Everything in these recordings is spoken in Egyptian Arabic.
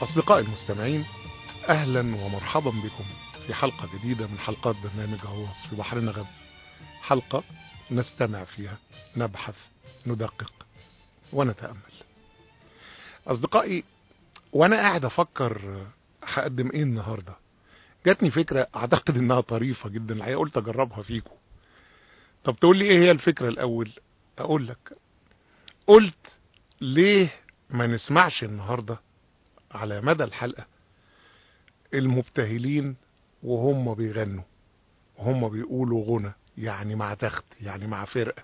أصدقائي المستمعين أهلا ومرحبا بكم في حلقة جديدة من حلقات برنامج غواص في بحر النغم حلقة نستمع فيها نبحث ندقق ونتأمل أصدقائي وأنا قاعد أفكر هقدم إيه النهاردة جاتني فكرة أعتقد إنها طريفة جدا الحقيقة قلت أجربها فيكم طب تقول لي إيه هي الفكرة الأول أقول لك قلت ليه ما نسمعش النهاردة على مدى الحلقة المبتهلين وهم بيغنوا وهم بيقولوا غنى يعني مع تخت يعني مع فرقة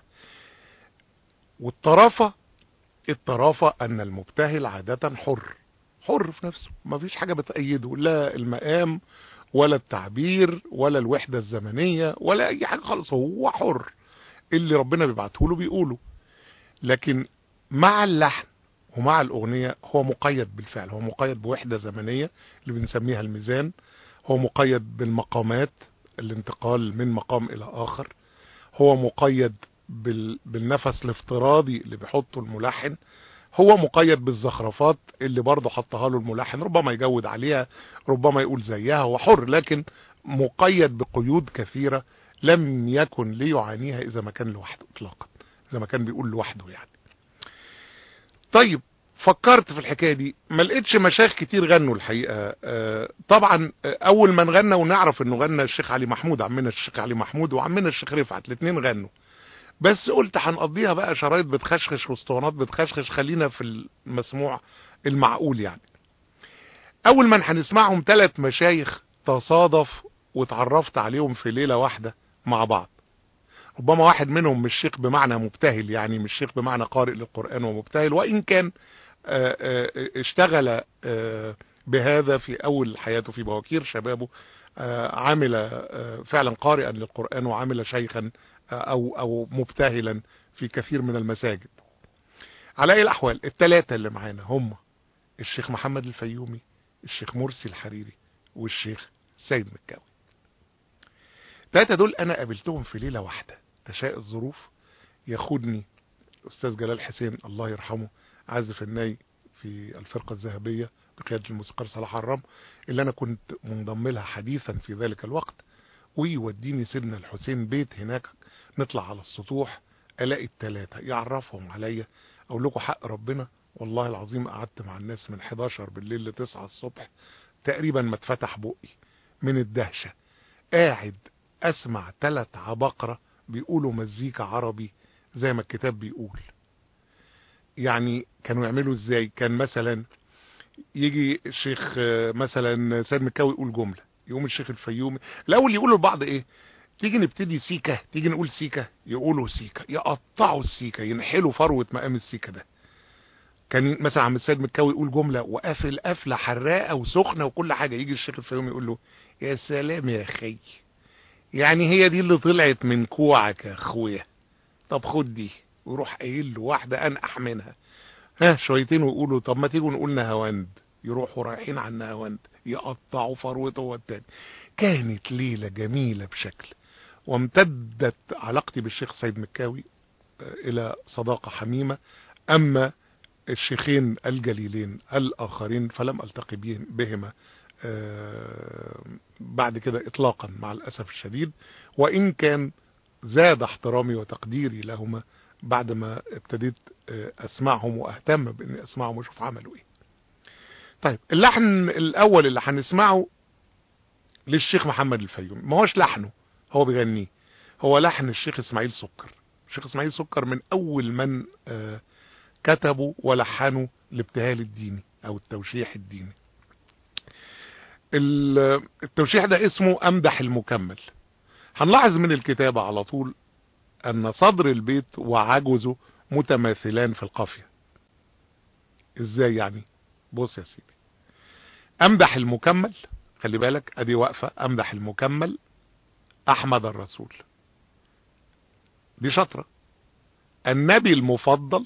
والطرافة الطرافة ان المبتهل عادة حر حر في نفسه ما فيش حاجة بتأيده لا المقام ولا التعبير ولا الوحدة الزمنية ولا اي حاجة خالص هو حر اللي ربنا بيبعته له بيقوله لكن مع اللحن ومع الأغنية هو مقيد بالفعل هو مقيد بوحدة زمنية اللي بنسميها الميزان هو مقيد بالمقامات الانتقال من مقام إلى آخر هو مقيد بال... بالنفس الافتراضي اللي بيحطه الملحن هو مقيد بالزخرفات اللي برضه حطها له الملحن ربما يجود عليها ربما يقول زيها هو حر لكن مقيد بقيود كثيرة لم يكن ليعانيها إذا ما كان لوحده إطلاقا إذا ما كان بيقول لوحده يعني طيب فكرت في الحكايه دي ما لقيتش مشايخ كتير غنوا الحقيقه آه طبعا اول ما غنى ونعرف انه غنى الشيخ علي محمود عمنا الشيخ علي محمود وعمنا الشيخ رفعت الاثنين غنوا بس قلت هنقضيها بقى شرايط بتخشخش واسطوانات بتخشخش خلينا في المسموع المعقول يعني اول ما هنسمعهم ثلاث مشايخ تصادف واتعرفت عليهم في ليله واحده مع بعض ربما واحد منهم مش شيخ بمعنى مبتهل يعني مش شيخ بمعنى قارئ للقرآن ومبتهل وإن كان اشتغل بهذا في أول حياته في بواكير شبابه عمل فعلا قارئا للقرآن وعمل شيخا أو, أو مبتهلا في كثير من المساجد على أي الأحوال الثلاثة اللي معانا هم الشيخ محمد الفيومي الشيخ مرسي الحريري والشيخ سيد مكاوي الثلاثة دول أنا قابلتهم في ليلة واحدة تشاء الظروف ياخدني الأستاذ جلال حسين الله يرحمه عازف الناي في الفرقة الذهبية بقيادة الموسيقار صلاح الرم اللي أنا كنت منضم لها حديثا في ذلك الوقت ويوديني سيدنا الحسين بيت هناك نطلع على السطوح ألاقي الثلاثة يعرفهم عليا أقول لكم حق ربنا والله العظيم قعدت مع الناس من 11 بالليل ل 9 الصبح تقريبا ما اتفتح بقي من الدهشة قاعد اسمع ثلاث عباقرة بيقولوا مزيكا عربي زي ما الكتاب بيقول يعني كانوا يعملوا ازاي كان مثلا يجي الشيخ مثلا سيد مكاوي يقول جملة يقوم الشيخ الفيومي الاول يقولوا لبعض ايه تيجي نبتدي سيكا تيجي نقول سيكا يقولوا سيكا يقطعوا السيكا ينحلوا فروة مقام السيكا ده كان مثلا عم السيد مكاوي يقول جملة وقافل قفلة حراقة وسخنة وكل حاجة يجي الشيخ الفيومي يقول له يا سلام يا اخي يعني هي دي اللي طلعت من كوعك يا اخويا طب خد دي ويروح قايل له واحده انقح منها ها شويتين ويقولوا طب ما تيجوا نقول نهاوند يروحوا رايحين على النهاوند يقطعوا فروته هو التاني كانت ليله جميله بشكل وامتدت علاقتي بالشيخ سيد مكاوي الى صداقه حميمه اما الشيخين الجليلين الاخرين فلم التقي بهما بعد كده اطلاقا مع الاسف الشديد وان كان زاد احترامي وتقديري لهما بعد ما ابتديت اسمعهم واهتم باني اسمعهم واشوف عملوا ايه طيب اللحن الاول اللي هنسمعه للشيخ محمد الفيومي ما هوش لحنه هو بيغنيه هو لحن الشيخ اسماعيل سكر الشيخ اسماعيل سكر من اول من كتبوا ولحنوا الابتهال الديني او التوشيح الديني التوشيح ده اسمه امدح المكمل هنلاحظ من الكتابة على طول ان صدر البيت وعجزه متماثلان في القافية ازاي يعني بص يا سيدي امدح المكمل خلي بالك ادي واقفة امدح المكمل احمد الرسول دي شطرة النبي المفضل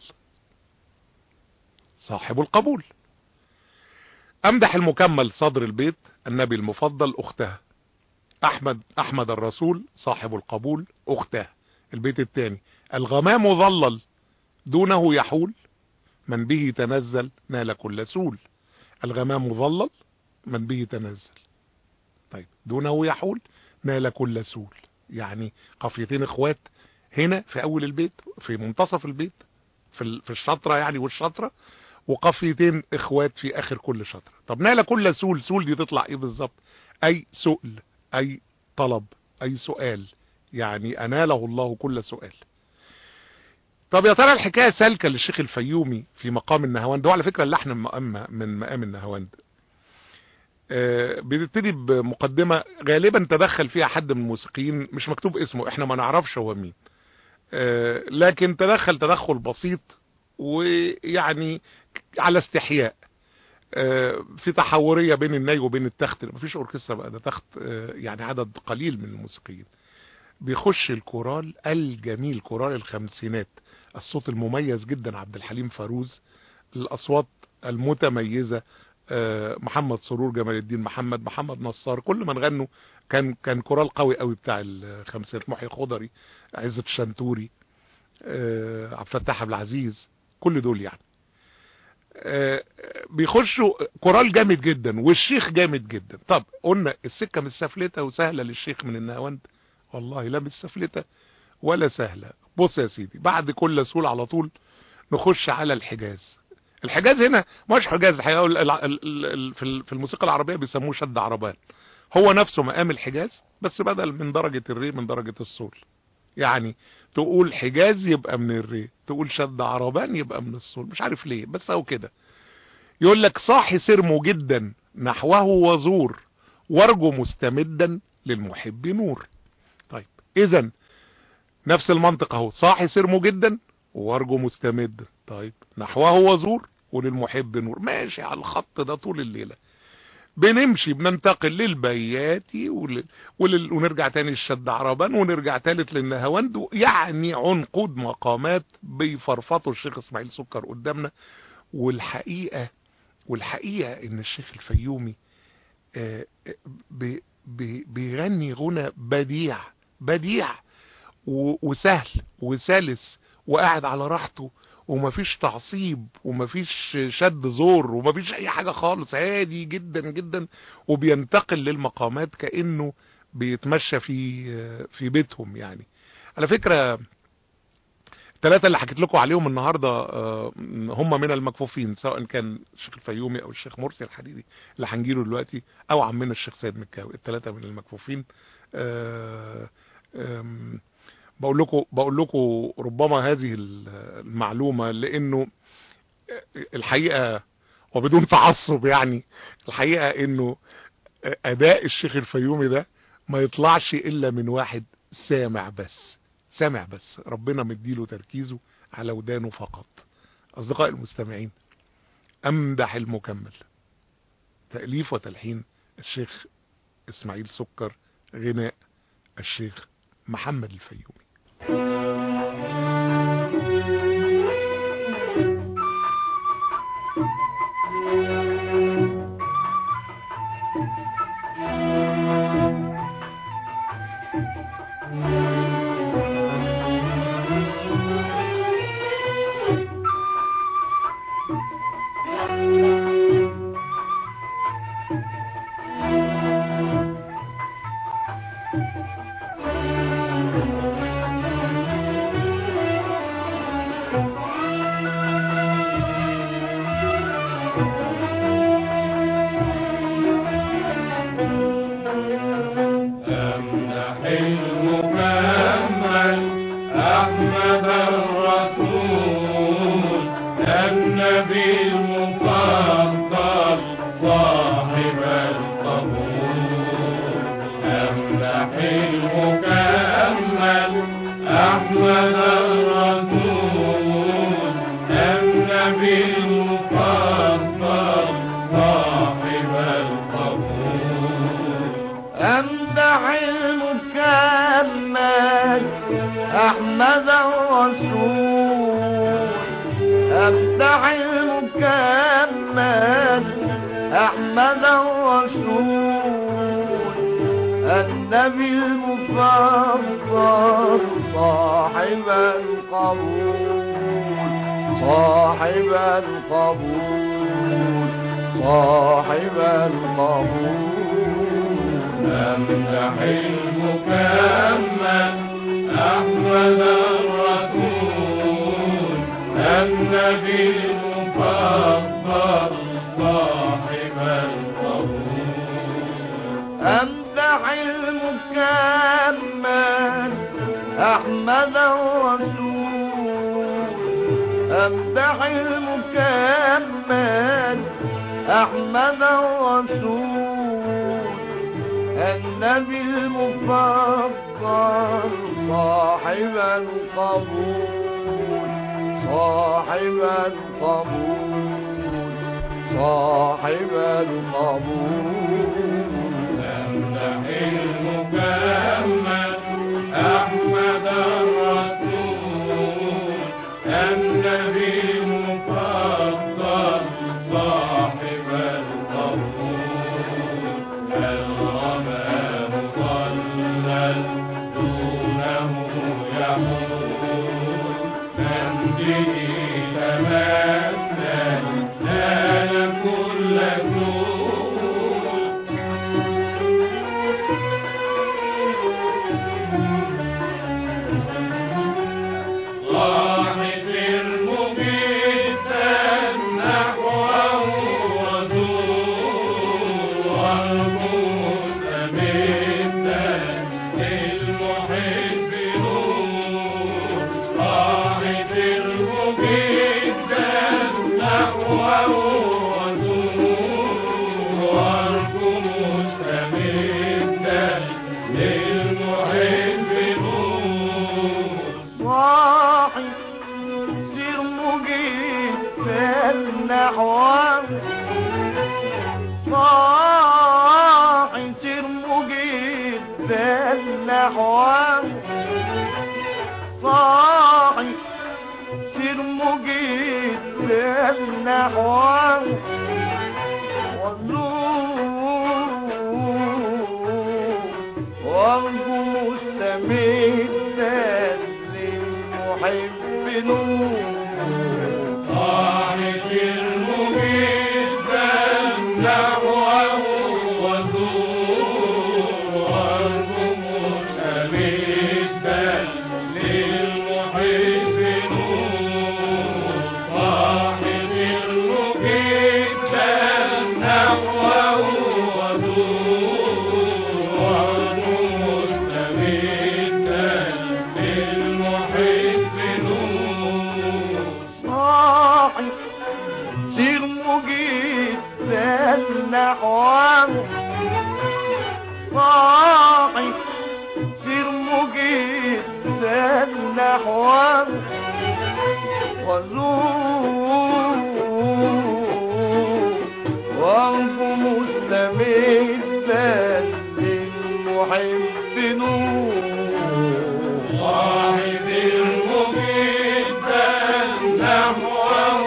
صاحب القبول امدح المكمل صدر البيت النبي المفضل اختها احمد احمد الرسول صاحب القبول اختها البيت الثاني الغمام ظلل دونه يحول من به تنزل نال كل سول الغمام مظلل من به تنزل طيب دونه يحول نال كل سول يعني قافيتين اخوات هنا في اول البيت في منتصف البيت في في الشطرة يعني والشطرة وقافيتين اخوات في اخر كل شطرة طب نال كل سول سول دي تطلع ايه بالظبط اي سؤل اي طلب اي سؤال يعني اناله الله كل سؤال طب يا ترى الحكاية سالكة للشيخ الفيومي في مقام النهواند هو على فكرة اللحن من مقام النهواند آه بنبتدي بمقدمة غالبا تدخل فيها حد من الموسيقيين مش مكتوب اسمه احنا ما نعرفش هو مين آه لكن تدخل تدخل بسيط ويعني على استحياء آه في تحورية بين الناي وبين التخت مفيش اوركسترا بقى ده تخت يعني عدد قليل من الموسيقيين بيخش الكورال الجميل كورال الخمسينات الصوت المميز جدا عبد الحليم فاروز الاصوات المتميزة محمد سرور جمال الدين محمد محمد نصار كل من غنوا كان كان كورال قوي قوي بتاع الخمسينات محي خضري عزة الشنتوري عبد الفتاح عبد العزيز كل دول يعني بيخشوا كورال جامد جدا والشيخ جامد جدا طب قلنا السكه مش سفلته وسهله للشيخ من النهاوند والله لا مش سفلته ولا سهله بص يا سيدي بعد كل سول على طول نخش على الحجاز الحجاز هنا مش حجاز في الموسيقى العربيه بيسموه شد عربان هو نفسه مقام الحجاز بس بدل من درجه الري من درجه السول يعني تقول حجاز يبقى من الري تقول شد عربان يبقى من الصول مش عارف ليه بس هو كده يقول لك صاحي سرمه جدا نحوه وزور وارجو مستمدا للمحب نور طيب اذا نفس المنطق اهو صاحي سرمه جدا وارجو مستمد طيب نحوه وزور وللمحب نور ماشي على الخط ده طول الليله بنمشي بننتقل للبياتي ولل... ولل... ونرجع تاني الشد عربان ونرجع تالت للنهواند يعني عنقود مقامات بيفرفطوا الشيخ اسماعيل سكر قدامنا والحقيقة والحقيقة ان الشيخ الفيومي آه بي... بي... بيغني غنى بديع بديع و... وسهل وسلس وقاعد على راحته ومفيش تعصيب ومفيش شد زور ومفيش اي حاجة خالص هادي جدا جدا وبينتقل للمقامات كأنه بيتمشى في في بيتهم يعني على فكرة الثلاثة اللي حكيت لكم عليهم النهاردة هم من المكفوفين سواء كان الشيخ الفيومي او الشيخ مرسي الحديدي اللي هنجيله دلوقتي او عمنا الشيخ سيد مكاوي الثلاثة من المكفوفين بقول لكم بقول لكم ربما هذه المعلومة لانه الحقيقة وبدون تعصب يعني الحقيقة انه اداء الشيخ الفيومي ده ما يطلعش الا من واحد سامع بس سامع بس ربنا مديله تركيزه على ودانه فقط اصدقائي المستمعين امدح المكمل تأليف وتلحين الشيخ اسماعيل سكر غناء الشيخ محمد الفيومي صاحب القبول أمدح المكمل أحمد الرسول النبي المفضل صاحب القبول أمدح المكمل أحمد الرسول أمدح المكمل أحمد الرسول النبي المفضل صاحب القبول صاحب القبول صاحب القبول أمدح المكمل أحمد الرسول النبي المفضل صاحب القبول الغمام ضلل دونه يحول من به تمثل نال كل سول ضاحك المبيتا نحوه وزور والموت ميتا للمحب نور ضاحك المبيتا نحوه وزور والموت ميتا للمحب نور صاحي سير مجيب النحوان صاحي سير مجيب النحوان صاحي سير مجيب النحوان وزور وارجو مستمدا للمحب نور صاحب المجيد نحوه وزور وارجو مستمدا للمحب نور صاحب المجيد نحوه وزور وارجو مستمدا للمحب نور صاحي سير مجيب النحوان صاحي سير مجيب النحوان وزور وارجو مستمدا للمحب نور صاحب المجيد نحوه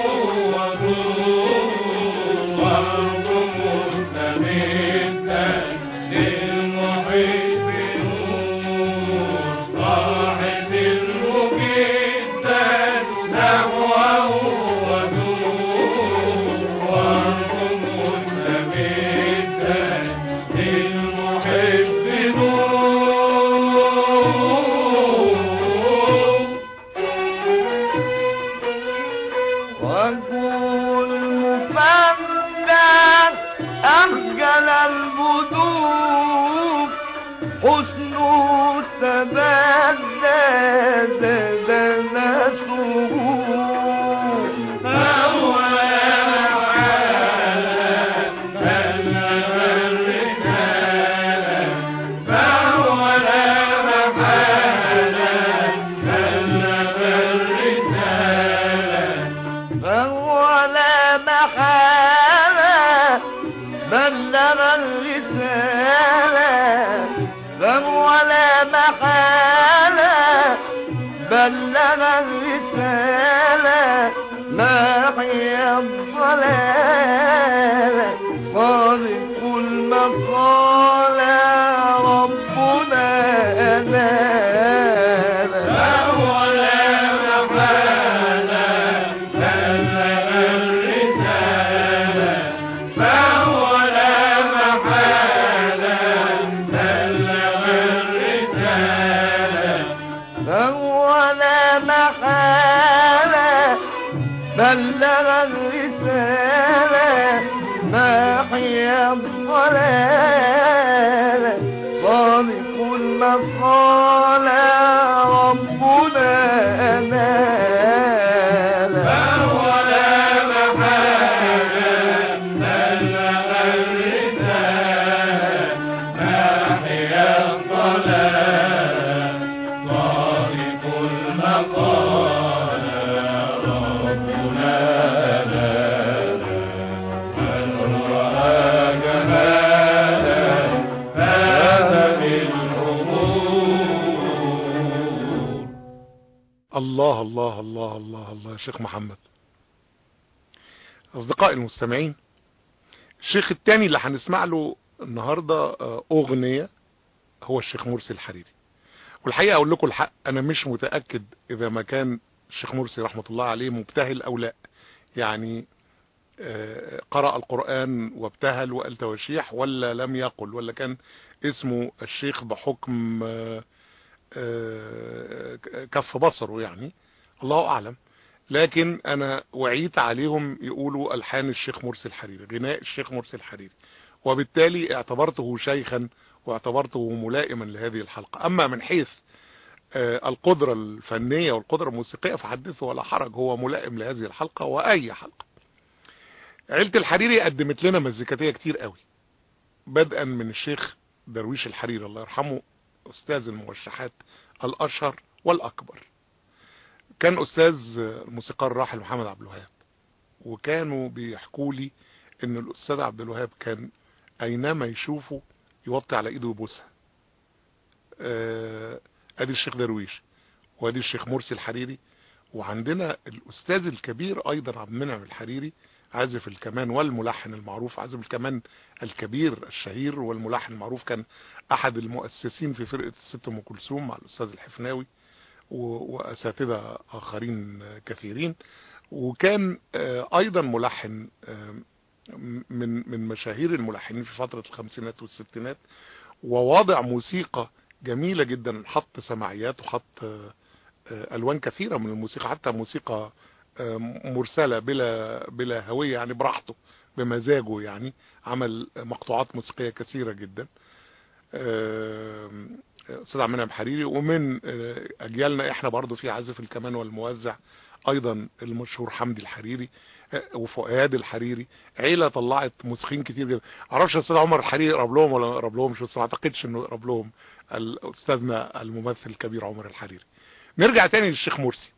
وزور وارجو مستمدا للمحب نور صاحب المجيد نحوه وزور وارجو مستمدا للمحب نور وقول مفنى أخجل البدور حسنه تبدى زادنا سرور فهو حالا بلغ الرسالة فهو لا محالة بلغ الرسالة فهو لا محالة بلغ الرسالة فهو لا محالة بلغ الرسالة ما هي الضلالة صادق المقالة ربنا أنال فهو لا محالة بلغ الرسالة الرسالة ناحية الضلالة صادق المقالة ربنا أنال فهو لا محالة بلغ الرسالة ناحية الضلال صادق المقال ربنا نال من رأى جمالا فاز بالأمور الله الله الله الله الله يا شيخ محمد اصدقائي المستمعين الشيخ التاني اللي هنسمع له النهاردة آه، اغنية هو الشيخ مرسي الحريري والحقيقة اقول لكم الحق انا مش متأكد اذا ما كان الشيخ مرسي رحمة الله عليه مبتهل او لا يعني آه، قرأ القرآن وابتهل وقال توشيح ولا لم يقل ولا كان اسمه الشيخ بحكم آه، آه، كف بصره يعني الله اعلم لكن انا وعيت عليهم يقولوا الحان الشيخ مرسي الحريري غناء الشيخ مرسي الحريري وبالتالي اعتبرته شيخا واعتبرته ملائما لهذه الحلقة اما من حيث آه، القدرة الفنية والقدرة الموسيقية فحدثه ولا حرج هو ملائم لهذه الحلقة واي حلقة عيلة الحريري قدمت لنا مزيكاتية كتير قوي بدءا من الشيخ درويش الحريري الله يرحمه استاذ الموشحات الاشهر والاكبر كان استاذ الموسيقار الراحل محمد عبد الوهاب وكانوا بيحكوا لي ان الاستاذ عبد الوهاب كان اينما يشوفه يوطي على ايده ويبوسها آه، ادي الشيخ درويش وادي الشيخ مرسي الحريري وعندنا الاستاذ الكبير ايضا عبد المنعم الحريري عازف الكمان والملحن المعروف عازف الكمان الكبير الشهير والملحن المعروف كان احد المؤسسين في فرقة الست ام كلثوم مع الاستاذ الحفناوي و- واساتذة اخرين كثيرين وكان آه، ايضا ملحن آه، من من مشاهير الملحنين في فترة الخمسينات والستينات وواضع موسيقى جميلة جدا حط سماعيات وحط آه، آه، الوان كثيرة من الموسيقى حتى موسيقى آه، مرسلة بلا بلا هوية يعني براحته بمزاجه يعني عمل مقطوعات موسيقية كثيرة جدا آه، استاذ عبد المنعم حريري ومن آه، اجيالنا احنا برضو في عازف الكمان والموزع ايضا المشهور حمدي الحريري آه، وفؤاد الحريري عيله طلعت موسيقيين كتير جدا معرفش الاستاذ عمر الحريري قرب لهم ولا ما قرب لهمش بس ما اعتقدش انه قرب لهم استاذنا الممثل الكبير عمر الحريري نرجع تاني للشيخ مرسي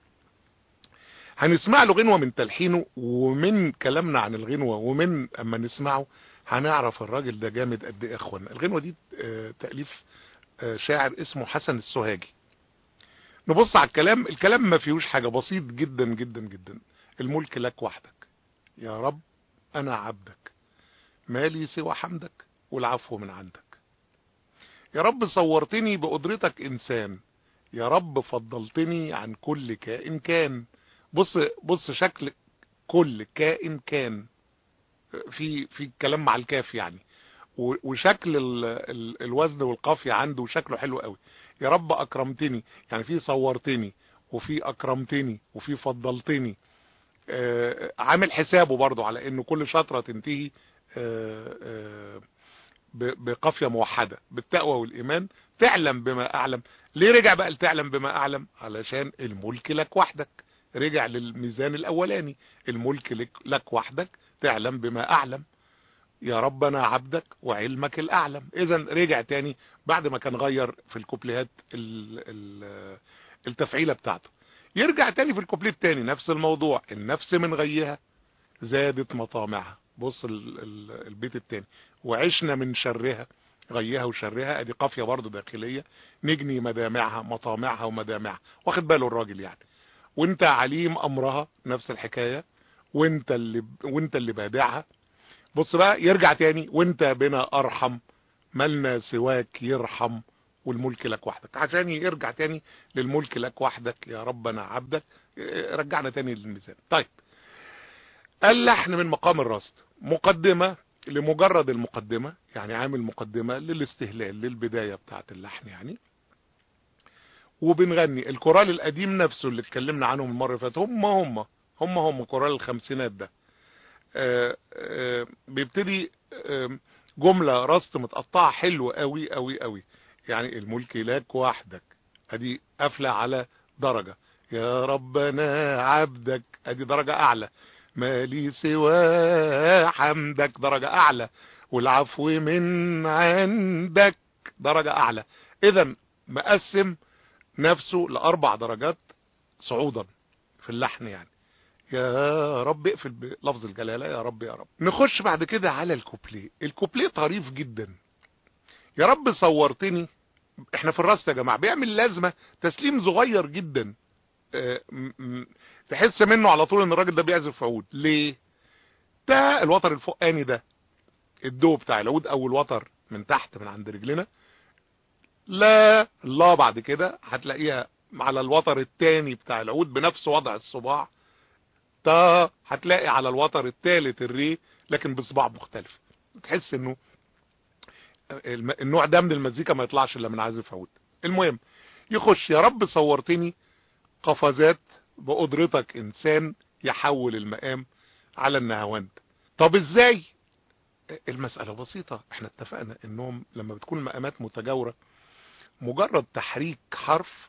هنسمع له غنوة من تلحينه ومن كلامنا عن الغنوة ومن اما نسمعه هنعرف الراجل ده جامد قد ايه يا اخوانا الغنوة دي آه، تأليف آه، شاعر اسمه حسن السوهاجي نبص على الكلام الكلام ما فيهوش حاجة بسيط جدا جدا جدا الملك لك وحدك يا رب انا عبدك مالي سوى حمدك والعفو من عندك يا رب صورتني بقدرتك انسان يا رب فضلتني عن كل كائن كان بص بص شكل كل كائن كان في في كلام مع الكاف يعني و- وشكل ال ال الوزن والقافية عنده شكله حلو قوي يا رب اكرمتني يعني في صورتني وفي اكرمتني وفي فضلتني آه، عامل حسابه برضو على انه كل شطرة تنتهي آه، آه، ب- بقافية موحدة بالتقوى والايمان تعلم بما اعلم ليه رجع بقى لتعلم بما اعلم علشان الملك لك وحدك رجع للميزان الاولاني الملك لك, لك وحدك تعلم بما اعلم يا ربنا عبدك وعلمك الاعلم اذا رجع تاني بعد ما كان غير في الكوبليهات ال- ال- التفعيلة بتاعته يرجع تاني في الكوبليه التاني نفس الموضوع النفس من غيها زادت مطامعها بص ال- ال- البيت التاني وعشنا من شرها غيها وشرها ادي قافية برضو داخلية نجني مدامعها مطامعها ومدامعها واخد باله الراجل يعني وانت عليم امرها نفس الحكاية وانت اللي وانت اللي بادعها بص بقى يرجع تاني وانت بنا ارحم ملنا سواك يرحم والملك لك وحدك عشان يرجع تاني للملك لك وحدك يا ربنا عبدك اه، رجعنا تاني للميزان طيب اللحن من مقام الرصد مقدمة لمجرد المقدمة يعني عامل مقدمة للاستهلال للبداية بتاعت اللحن يعني وبنغني الكورال القديم نفسه اللي اتكلمنا عنهم المرة اللي فاتت هم هم هم هم كورال الخمسينات ده آه، آه، بيبتدي آه، جملة رست متقطعة حلوة قوي قوي قوي يعني الملك لك وحدك ادي قافلة على درجة يا ربنا عبدك ادي درجة اعلى ما لي سوى حمدك درجة اعلى والعفو من عندك درجة اعلى اذا مقسم نفسه لاربع درجات صعودا في اللحن يعني يا رب اقفل بلفظ الجلالة يا رب يا رب نخش بعد كده على الكوبليه الكوبليه طريف جدا يا رب صورتني احنا في الراس يا جماعة بيعمل لازمة تسليم صغير جدا اه م- م- تحس منه على طول ان الراجل ده بيعزف عود ليه ده الوتر الفوقاني ده الدو بتاع العود او الوتر من تحت من عند رجلنا لا لا بعد كده هتلاقيها على الوتر التاني بتاع العود بنفس وضع الصباع تا هتلاقي على الوتر الثالث الري لكن بصباع مختلف تحس انه الم- النوع ده من المزيكا ما يطلعش الا من عازف عود المهم يخش يا رب صورتني قفزات بقدرتك انسان يحول المقام على النهاوند طب ازاي المسألة بسيطة احنا اتفقنا انهم لما بتكون المقامات متجاورة مجرد تحريك حرف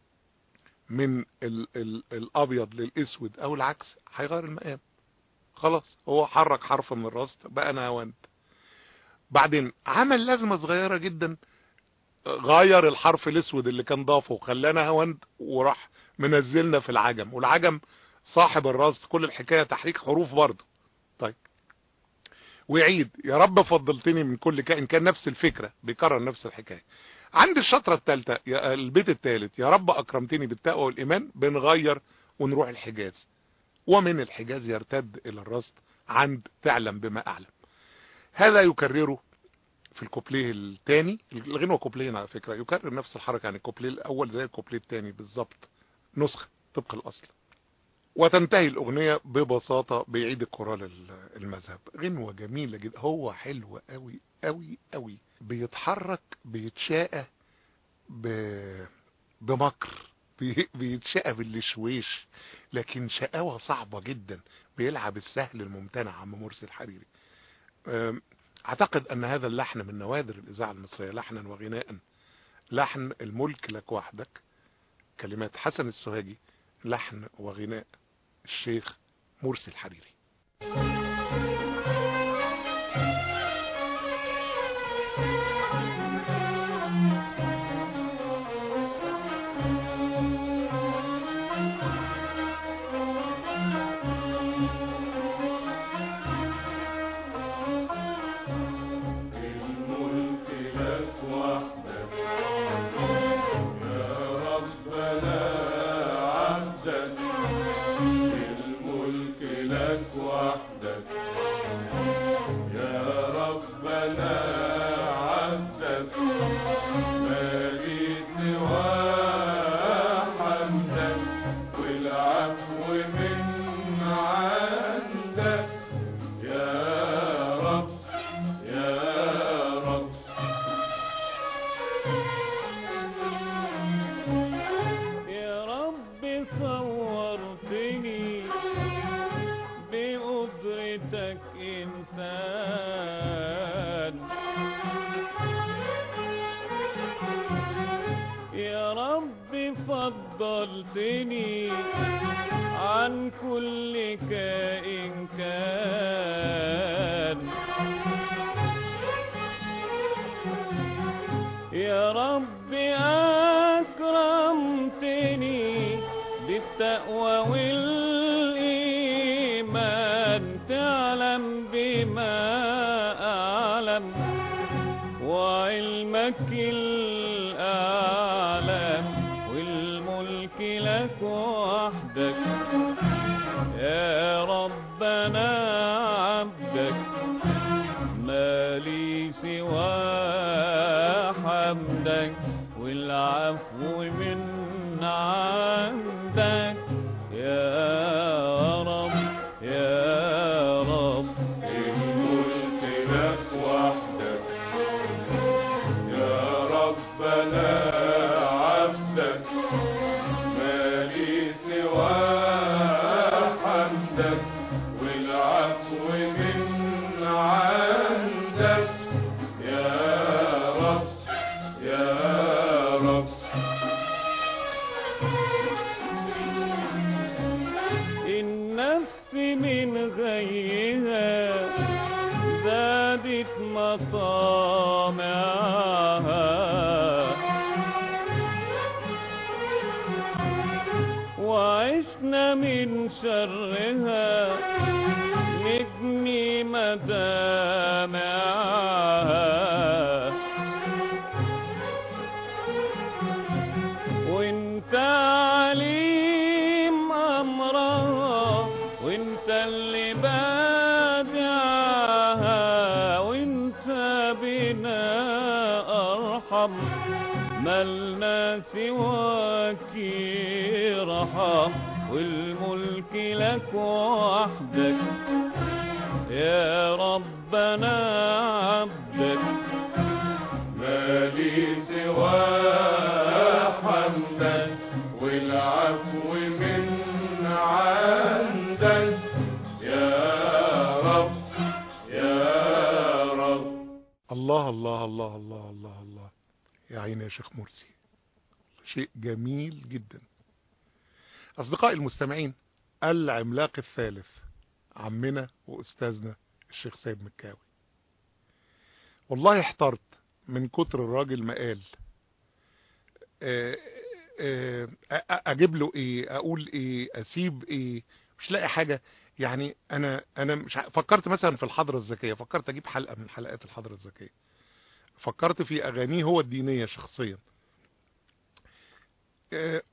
من ال ال الابيض للاسود او العكس هيغير المقام خلاص هو حرك حرف من الراس بقى نهاوند بعدين عمل لازمة صغيرة جدا غير الحرف الاسود اللي كان ضافه وخلانا هوند وراح منزلنا في العجم والعجم صاحب الراس كل الحكاية تحريك حروف برضه طيب ويعيد يا رب فضلتني من كل كائن كان نفس الفكرة بيكرر نفس الحكاية عند الشطرة الثالثة البيت الثالث يا رب اكرمتني بالتقوى والايمان بنغير ونروح الحجاز ومن الحجاز يرتد الى الرصد عند تعلم بما اعلم هذا يكرره في الكوبليه الثاني الغنوة كوبلين على فكرة يكرر نفس الحركة يعني الكوبليه الاول زي الكوبليه الثاني بالظبط نسخة طبق الاصل وتنتهي الاغنية ببساطة بيعيد الكورال المذهب غنوة جميلة جدا هو حلو قوي قوي قوي بيتحرك بيتشاقى ب... بمكر بي... بيتشاقى بالشويش لكن شقاوة صعبة جدا بيلعب السهل الممتنع عم مرسي الحريري أم، اعتقد ان هذا اللحن من نوادر الاذاعة المصرية لحنا وغناء لحن الملك لك وحدك كلمات حسن السوهاجي لحن وغناء الشيخ مرسي الحريري الملك لك وحدك يا ربنا عبدك الملك لك وحدك يا ربنا عبدك ما لي سوى حمدك والعفو من عندك يا رب يا رب يا رب صورتني بقدرتك إنسان يا رب فضلتني عن كل كائن كان يا رب أكرمتني بالتقوى والإيمان تعلم بما أعلم وعلمك الأعلم والملك لك وحدك يا ربنا عبدك ما لي سوى حمدك والعفو من عندك يا رب يا رب الملك لك وحدك يا ربنا عبدك ما لي سوى حمدك والعفو بقيت مطامعها وعشنا من شرها نجني مدامعها وانت عليم امرها وانت اللي بادعها وانت بنا ارحم ملنا سواك يرحم والملك لك وحدك يا ربنا عبدك مالي سوى حمدك والعفو من عندك يا رب يا رب الله الله الله الله الله الله يا عيني يا شيخ مرسي شيء جميل جدا أصدقائي المستمعين العملاق الثالث عمنا وأستاذنا الشيخ سيد مكاوي والله احترت من كتر الراجل ما قال آه، آه، آه، اجيب له ايه اقول ايه اسيب ايه مش لاقي حاجة يعني انا انا مش ع- فكرت مثلا في الحضرة الذكية فكرت اجيب حلقة من حلقات الحضرة الذكية فكرت في اغانيه هو الدينية شخصيا آه،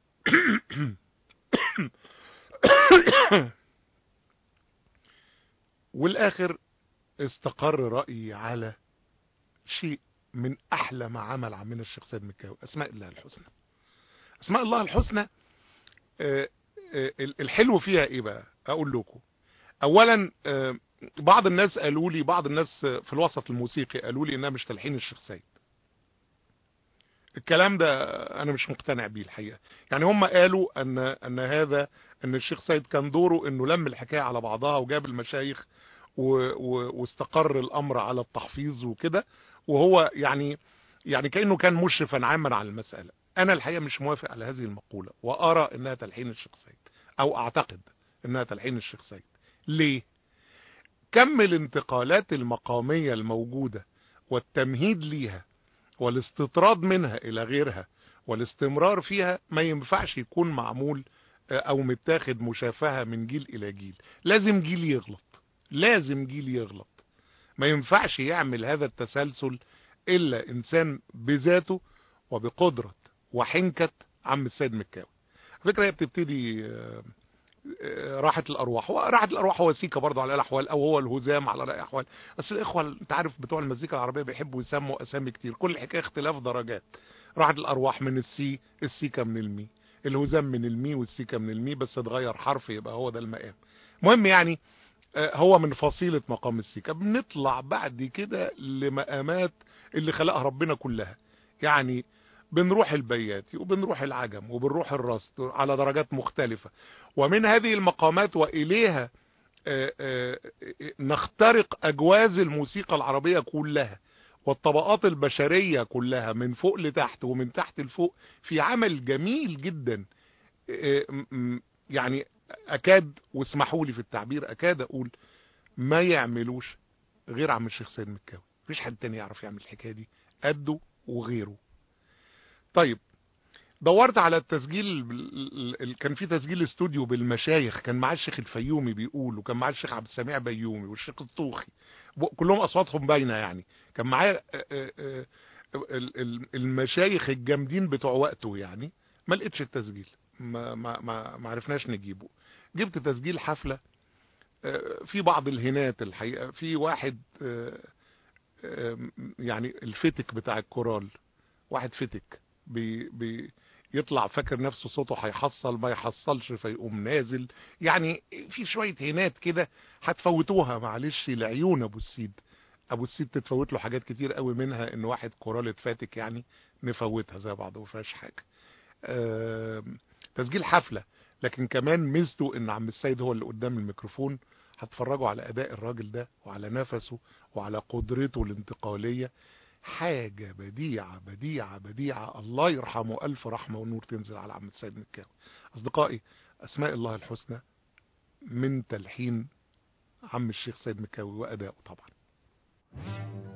والاخر استقر رأيي على شيء من احلى ما عمل عمنا الشيخ سيد مكاوي اسماء الله الحسنى اسماء الله الحسنى آه، آه، الحلو فيها ايه بقى اقول لكم اولا آه، بعض الناس قالوا لي بعض الناس آه، في الوسط الموسيقي قالوا لي انها مش تلحين الشيخ سيد الكلام ده انا مش مقتنع بيه الحقيقه يعني هم قالوا ان ان هذا ان الشيخ سيد كان دوره انه لم الحكايه على بعضها وجاب المشايخ و و واستقر الامر على التحفيظ وكده وهو يعني يعني كانه كان مشرفا عاما على المساله انا الحقيقه مش موافق على هذه المقوله وارى انها تلحين الشيخ سيد او اعتقد انها تلحين الشيخ سيد ليه كم الانتقالات المقاميه الموجوده والتمهيد ليها والاستطراد منها الى غيرها والاستمرار فيها ما ينفعش يكون معمول آه، او متاخد مشافهة من جيل الى جيل لازم جيل يغلط لازم جيل يغلط ما ينفعش يعمل هذا التسلسل الا انسان بذاته وبقدرة وحنكة عم السيد مكاوي فكرة هي بتبتدي آه، آه، راحة الارواح وراحة الارواح هو سيكا برضه على الاحوال او هو الهزام على الاحوال بس الاخوة انت عارف بتوع المزيكا العربية بيحبوا يسموا اسامي كتير كل حكاية اختلاف درجات راحة الارواح من السي السيكا من المي الهزام من المي والسيكا من المي بس اتغير حرف يبقى هو ده المقام مهم يعني آه، هو من فصيلة مقام السيكا بنطلع بعد كده لمقامات اللي خلقها ربنا كلها يعني بنروح البياتي وبنروح العجم وبنروح الرصد على درجات مختلفة ومن هذه المقامات وإليها آه، آه، آه، نخترق أجواز الموسيقى العربية كلها والطبقات البشرية كلها من فوق لتحت ومن تحت لفوق في عمل جميل جدا آه، م- م- يعني أكاد واسمحوا لي في التعبير أكاد أقول ما يعملوش غير عم الشيخ سيد مكاوي مفيش حد تاني يعرف يعمل الحكاية دي قده وغيره طيب دورت على التسجيل بال- ال- كان في تسجيل استوديو بالمشايخ كان معاه الشيخ الفيومي بيقول وكان معاه الشيخ عبد السميع بيومي والشيخ الطوخي ب- كلهم اصواتهم باينه يعني كان معاه آه، آه، آه، ال- ال- المشايخ الجامدين بتوع وقته يعني ما لقيتش التسجيل ما ما ما ما عرفناش نجيبه جبت تسجيل حفله آه، في بعض الهنات الحقيقه في واحد آه، آه، يعني الفتك بتاع الكورال واحد فتك بي بي يطلع فاكر نفسه صوته هيحصل ما يحصلش فيقوم نازل يعني في شوية هنات كده هتفوتوها معلش لعيون ابو السيد ابو السيد تتفوت له حاجات كتير قوي منها ان واحد كورال فاتك يعني نفوتها زي بعض وفيهاش حاجة آم، تسجيل حفلة لكن كمان ميزته ان عم السيد هو اللي قدام الميكروفون هتفرجوا على اداء الراجل ده وعلى نفسه وعلى قدرته الانتقالية حاجة بديعة بديعة بديعة الله يرحمه ألف رحمة ونور تنزل على عم السيد مكاوي أصدقائي أسماء الله الحسنى من تلحين عم الشيخ سيد مكاوي وأداؤه طبعا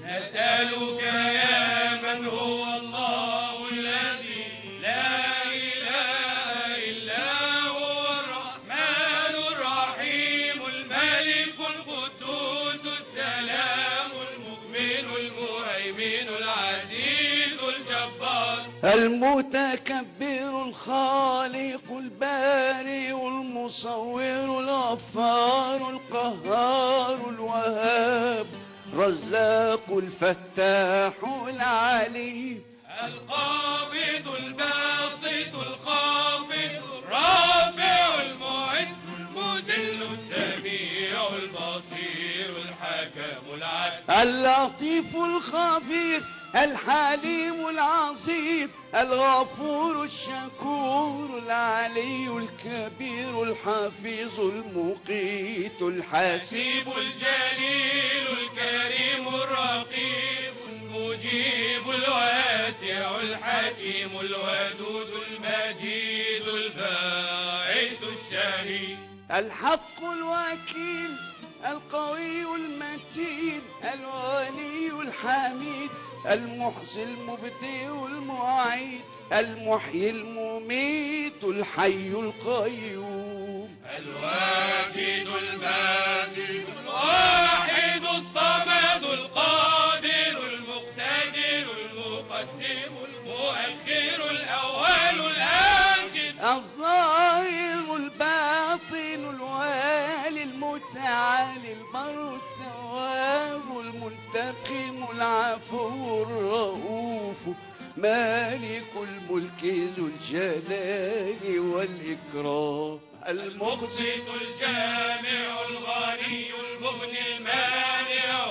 نسألك يا من هو الله الذي لا إله إلا هو الرحمن الرحيم الملك القدوس السلام المؤمن المهيمن العزيز الجبار المتكبر الخالق البارئ المصور الغفار القهار الوهاب رزاق الفتاح العليم القابض الباسط الخافض الرافع المعز المذل السميع البصير الحكم العدل اللطيف الخبير الحليم العظيم الغفور الشكور العلي الكبير الحفيظ المقيت الحاسب الحسيب الجليل الكريم الرقيب المجيب الواسع الحكيم الودود المجيد الباعث الشهيد الحق الوكيل القوي المتين الغني الحميد المحصي المبدئ المعيد المحيي المميت الحي القيوم الواجد الماجد الواحد الصمد القادر المقتدر المقدم المؤخر الأول الآخر الظاهر الباطن الوالي المتعالي البر التواب المنتقم العفو الرؤوف مالك الملك ذو الجلال والإكرام المقسط المقسط الجامع الغني المغني المانع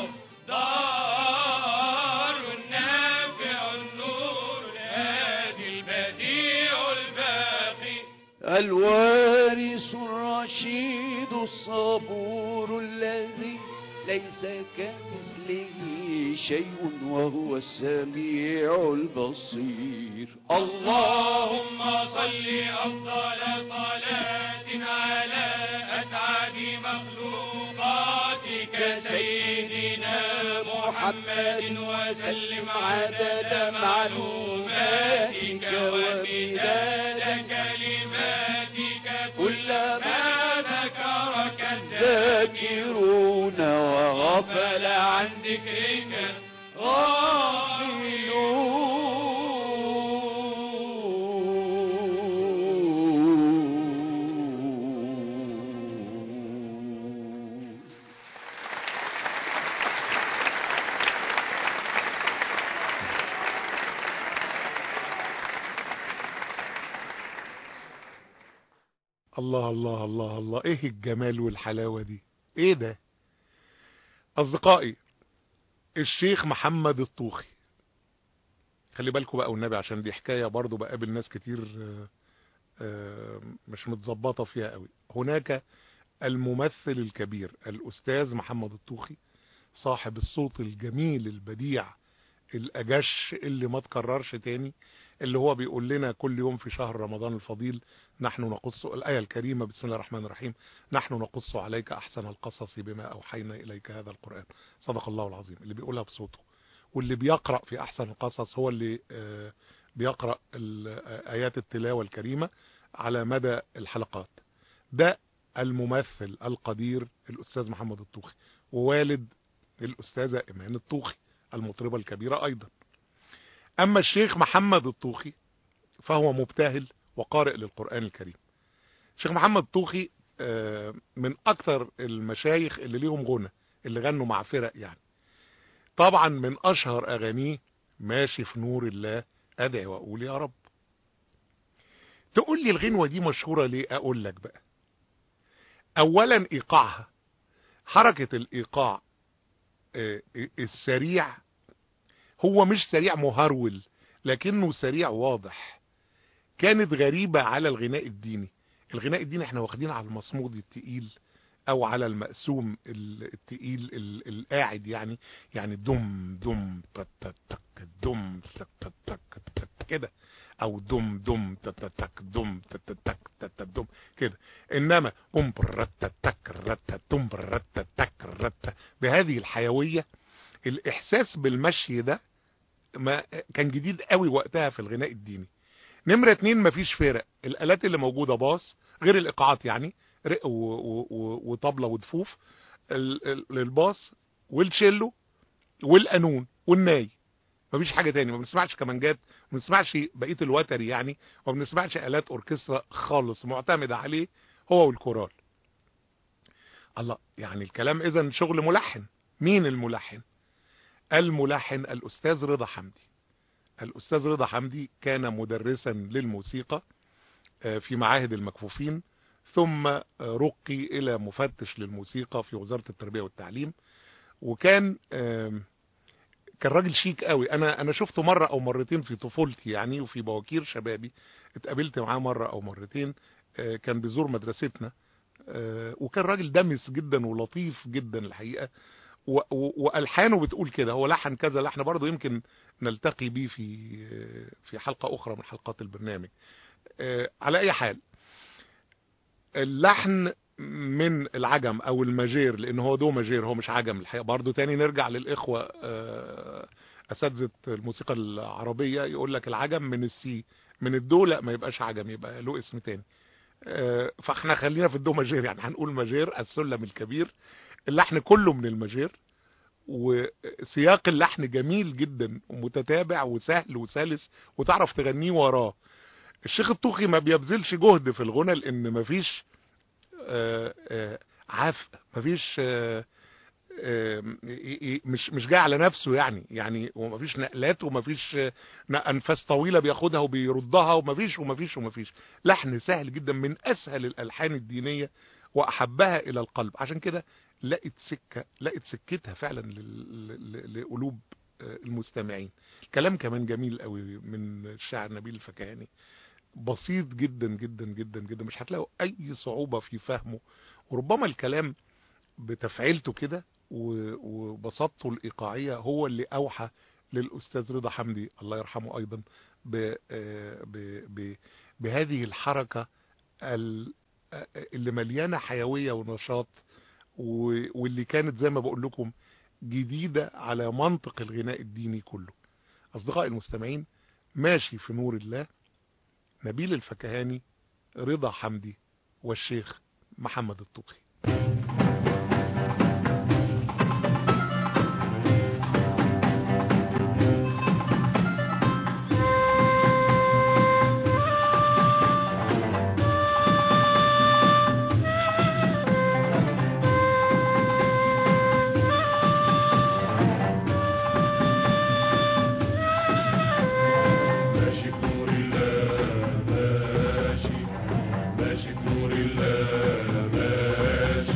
دار النافع النور الهادي البديع الباقي الوارث الرشيد الصبور الذي ليس كمثله شيء وهو السميع البصير الله اللهم صل أفضل صلاة على أسعد مخلوقاتك سيدنا محمد وسلم عدد معلوماتك ومداد كلماتك كلما ذكرك الذاكرون وغفل عن ذكرك غافلون الله الله الله الله ايه الجمال والحلاوة دي ايه ده اصدقائي الشيخ محمد الطوخي خلي بالكم بقى والنبي عشان دي حكاية برضو بقابل ناس كتير آه، آه، مش متظبطة فيها قوي هناك الممثل الكبير الاستاذ محمد الطوخي صاحب الصوت الجميل البديع الاجش اللي ما تكررش تاني اللي هو بيقول لنا كل يوم في شهر رمضان الفضيل نحن نقص الآية الكريمة بسم الله الرحمن الرحيم نحن نقص عليك أحسن القصص بما أوحينا إليك هذا القرآن صدق الله العظيم اللي بيقولها بصوته واللي بيقرأ في أحسن القصص هو اللي آه، بيقرأ ال- آه، آيات التلاوة الكريمة على مدى الحلقات ده الممثل القدير الأستاذ محمد الطوخي ووالد الأستاذة إيمان الطوخي المطربة الكبيرة أيضا أما الشيخ محمد الطوخي فهو مبتهل وقارئ للقرآن الكريم الشيخ محمد الطوخي آه، من أكثر المشايخ اللي ليهم غنى اللي غنوا مع فرق يعني طبعا من أشهر أغانيه ماشي في نور الله أدعي وأقول يا رب تقول لي الغنوة دي مشهورة ليه أقول لك بقى أولا إيقاعها حركة الإيقاع آه، السريع هو مش سريع مهرول لكنه سريع واضح كانت غريبة على الغناء الديني الغناء الديني احنا واخدين على المصمود التقيل او على المقسوم ال- التقيل ال- القاعد يعني يعني دم دم تك تك تك دم تك تك تك تك كده او دم دم تك تك دم تك تك تك تك دم كده انما ام برت تك رت دم برت تك رت بهذه الحيوية الاحساس بالمشي ده ما كان جديد قوي وقتها في الغناء الديني نمرة اتنين مفيش فرق الالات اللي موجودة باص غير الايقاعات يعني رق و- و- و- وطبلة ودفوف ال- ال- الباص والشيلو والقانون والناي مفيش حاجة تاني ما بنسمعش كمانجات ما بنسمعش بقية الوتري يعني وما بنسمعش آلات أوركسترا خالص معتمدة عليه هو والكورال الله يعني الكلام إذا شغل ملحن مين الملحن الملحن الأستاذ رضا حمدي الأستاذ رضا حمدي كان مدرسا للموسيقى آه، في معاهد المكفوفين ثم آه، رقي إلى مفتش للموسيقى في وزارة التربية والتعليم وكان آم، كان راجل شيك قوي انا انا شفته مره او مرتين في طفولتي يعني وفي بواكير شبابي اتقابلت معاه مره او مرتين آه، كان بيزور مدرستنا آه، وكان راجل دمس جدا ولطيف جدا الحقيقه و- و- والحانه بتقول كده هو لحن كذا لحن برضه يمكن نلتقي بيه في آه، في حلقه اخرى من حلقات البرنامج آه، على اي حال اللحن من العجم او الماجير لان هو دو ماجير هو مش عجم الحقيقه برضه تاني نرجع للاخوه آه، اساتذه الموسيقى العربيه يقول لك العجم من السي من الدو لا ما يبقاش عجم يبقى له اسم تاني آه، فاحنا خلينا في الدو ماجير يعني هنقول ماجير السلم الكبير اللحن كله من الماجير وسياق اللحن جميل جدا ومتتابع وسهل وسلس وتعرف تغنيه وراه الشيخ الطوخي ما بيبذلش جهد في الغنى لان مفيش آه، آه، عفء مفيش آه، آه، ي- ي- مش مش جاي على نفسه يعني يعني ومفيش نقلات ومفيش آه، انفاس طويله بياخدها وبيردها ومفيش ومفيش ومفيش لحن سهل جدا من اسهل الالحان الدينيه واحبها الى القلب عشان كده لقت سكه لقت سكتها فعلا لل- ل- لقلوب آه، المستمعين كلام كمان جميل قوي من الشاعر نبيل الفكهاني بسيط جدا جدا جدا جدا مش هتلاقوا اي صعوبة في فهمه وربما الكلام بتفعيلته كده و- وبساطته الايقاعية هو اللي اوحى للاستاذ رضا حمدي الله يرحمه ايضا ب ب ب بهذه الحركة ال- اللي مليانة حيوية ونشاط و- واللي كانت زي ما بقول لكم جديدة على منطق الغناء الديني كله اصدقائي المستمعين ماشي في نور الله نبيل الفكهاني رضا حمدي والشيخ محمد الطوخي ماشي بنور الله ماشي ماشي بنور الله ماشي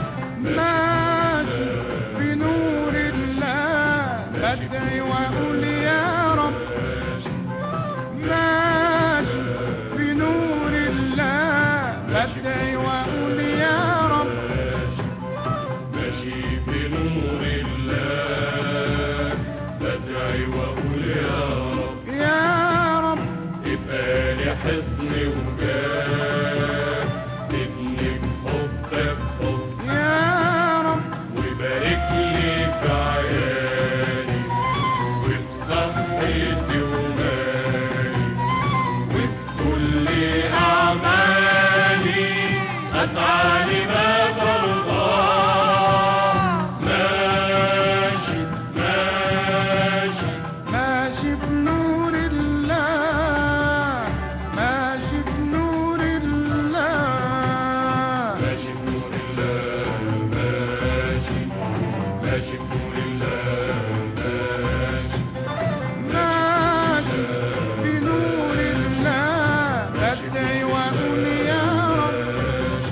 ماشي بنور الله بدعي واقول يا رب ماشي بنور الله بدعي واقول يا رب ماشي بنور الله بدعي واقول يا رب يا رب يبقى لي حصن وجاه تبني بحبك حب يا رب وبارك لي في عيالي وفي صحتي ومالي وفي كل أعمالي أسعى لما ترضى ماشي ماشي ماشي بنور الله ماشي بنور الله ماشي بنور الله ماشي ماشي بنور الله ماشي ماشي بنور الله بدعي واقول يا رب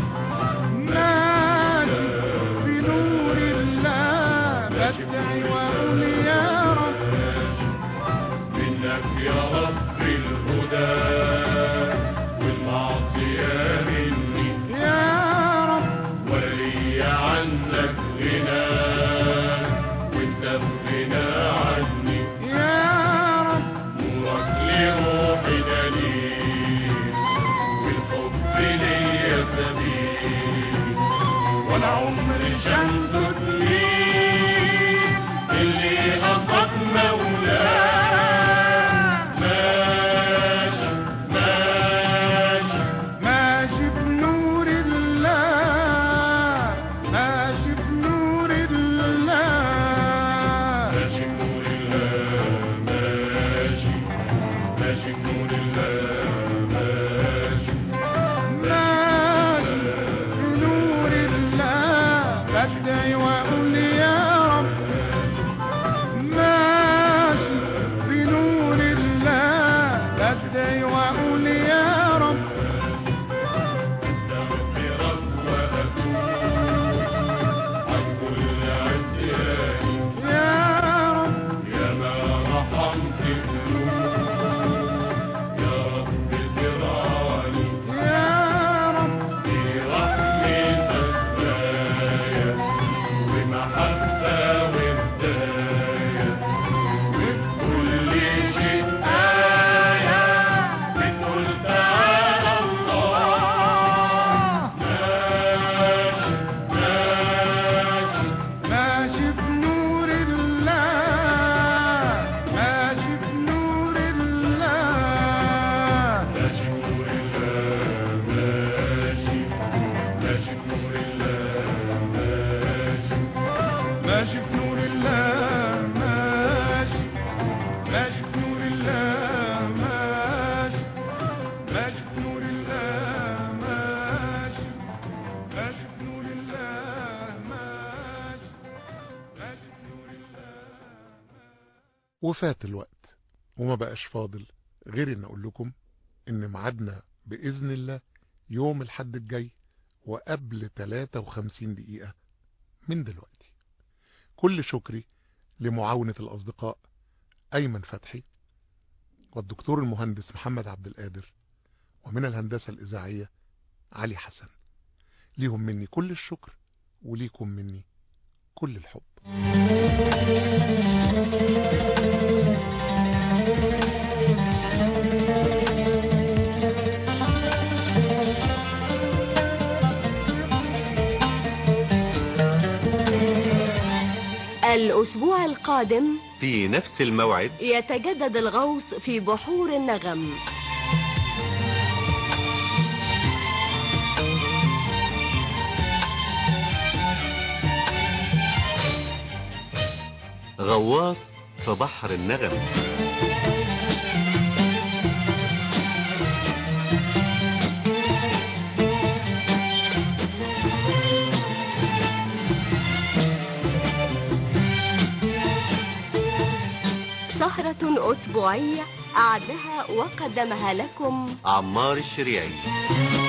ماشي بنور الله بدعي واقول يا رب منك يا رب الهدى والمعصية مني يا رب ولي عنك غنى وانت بغنى عني يا رب نورك لروحي دليل والحب ليا سبيل وانا عمري شمس تميل اللي بدعي واقول يا رب ماشي بنور الله بدعي واقول يا رب استغفرك وأتوب عن كل عصيان يا رب يا ما رحمت الذنوب يا رب تراني يا رب في رحمتك باية ومحبة وهداية كل شيء آية بتقول تعالى الله ماشي ماشي ماشي بنور الله ماشي بنور الله ماشي بنور الله ماشي ماشي بنور الله ماشي ماشي بنور الله ماشي ماشي بنور الله ماشي ماشي بنور الله ماشي ماشي بنور الله ماشي ماشي بنور الله وفات الوقت وما بقاش فاضل غير ان اقول لكم ان ميعادنا باذن الله يوم الحد الجاي وقبل 53 دقيقة من دلوقتي كل شكري لمعاونة الاصدقاء ايمن فتحي والدكتور المهندس محمد عبد القادر ومن الهندسة الاذاعية علي حسن ليهم مني كل الشكر وليكم مني كل الحب الأسبوع القادم في نفس الموعد يتجدد الغوص في بحور النغم غواص في بحر النغم سهرة أسبوعية أعدها وقدمها لكم عمار الشريعي